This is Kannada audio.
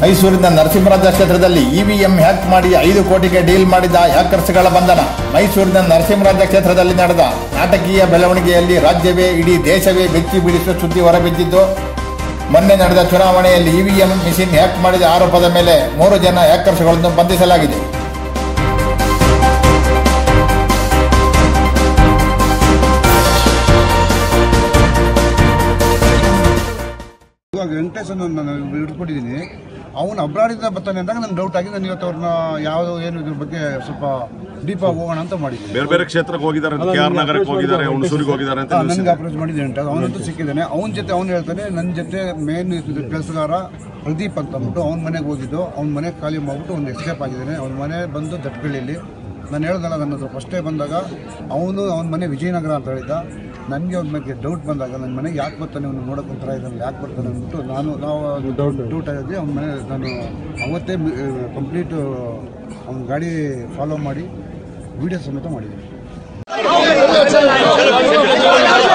ಮೈಸೂರಿನ ನರಸಿಂಹರಾಜ ಕ್ಷೇತ್ರದಲ್ಲಿ ಇವಿಎಂ ಹ್ಯಾಕ್ ಮಾಡಿ ಐದು ಕೋಟಿಗೆ ಡೀಲ್ ಮಾಡಿದ ಹ್ಯಾಕರ್ಸ್ಗಳ ಬಂಧನ ಮೈಸೂರಿನ ನರಸಿಂಹರಾಜ ಕ್ಷೇತ್ರದಲ್ಲಿ ನಡೆದ ನಾಟಕೀಯ ಬೆಳವಣಿಗೆಯಲ್ಲಿ ರಾಜ್ಯವೇ ಇಡೀ ದೇಶವೇ ಬೆಚ್ಚಿ ಬೀಳಿಸುವ ಸುದ್ದಿ ಹೊರಬಿದ್ದಿದ್ದು ಮೊನ್ನೆ ನಡೆದ ಚುನಾವಣೆಯಲ್ಲಿ ಇವಿಎಂ ಮಿಷಿನ್ ಹ್ಯಾಕ್ ಮಾಡಿದ ಆರೋಪದ ಮೇಲೆ ಮೂರು ಜನ ಹ್ಯಾಕರ್ಸ್ಗಳನ್ನು ಬಂಧಿಸಲಾಗಿದೆ ಇವಾಗ ವೆಂಕಟೇಶನ್ ನಾನು ಹಿಡ್ಕೊಂಡಿದ್ದೀನಿ ಅವನು ಅಬ್ರಾಡಿಂದ ಬರ್ತಾನೆ ಅಂದಾಗ ನಂಗೆ ಡೌಟ್ ಆಗಿ ನಾನು ಇವತ್ತು ಅವ್ರನ್ನ ಯಾವುದು ಏನು ಇದ್ರ ಬಗ್ಗೆ ಸ್ವಲ್ಪ ಡೀಪ್ ಆಗಿ ಹೋಗೋಣ ಅಂತ ಮಾಡಿದ್ದೀನಿ ಬೇರೆ ಬೇರೆ ಕ್ಷೇತ್ರಕ್ಕೆ ಹೋಗಿದ್ದಾರೆ ಕೆ ಆರ್ ನಗರಕ್ಕೆ ಹೋಗಿದ್ದಾರೆ ಹುಣಸೂರಿಗೆ ಹೋಗಿದ್ದಾರೆ ಅಂತ news ನನಗೆ ಇದೆ. ಅಪ್ರೋಚ್ ಮಾಡಿದ್ದೀನಿ ಅಂತ ಅವನಂತೂ ಸಿಕ್ಕಿದ್ದಾನೆ ಅವನ ಜೊತೆ ಅವನು ಹೇಳ್ತಾನೆ ನನ್ನ ಜೊತೆ ಮೇನ್ ಕೆಲಸಗಾರ ಪ್ರದೀಪ್ ಅಂತ ಅಂದ್ಬಿಟ್ಟು ಅವ್ನ ಮನೆಗೆ ಹೋಗಿದ್ದು ಅವ್ನ ಮನೆ ಖಾಲಿ ಮಾಡ್ಬಿಟ್ಟು ಅವ್ನು ಎಸ್ಕೇಪ್ ಆಗಿದ್ದಾನೆ ಅವ್ನ ಮನೆ ಬಂದು ದಟ್ಕಳ್ಳಿಲಿ ನಾನು ಹೇಳ್ದಲ್ಲ ನನ್ನ ಹತ್ರ ಫಸ್ಟೇ ಬಂದಾಗ ಅವನು ಅವನ ಮನೆ ವಿಜಯನಗರ ಅಂತ ಹೇಳಿದ್ದ ನನಗೆ ಅವ್ನ ಬಗ್ಗೆ ಡೌಟ್ ಬಂದಾಗ ನನ್ನ ಮನೆಗೆ ಯಾಕೆ ಬರ್ತಾನೆ ಅವ್ನು ನೋಡೋಕೆ ಒಂಥರ ಇದ್ದಾನೆ ಯಾಕೆ ಬರ್ತಾನೆ ಅಂದ್ಬಿಟ್ಟು ನಾನು ನಾವು ಡೌಟ್ ಡೌಟ್ ಆಗಿದ್ದೆ ಅವ್ನ ಮನೆ ನಾನು ಅವತ್ತೇ ಕಂಪ್ಲೀಟ್ ಅವ್ನ ಗಾಡಿ ಫಾಲೋ ಮಾಡಿ ವಿಡಿಯೋ ಸಮೇತ ಮಾಡಿದ್ದೀನಿ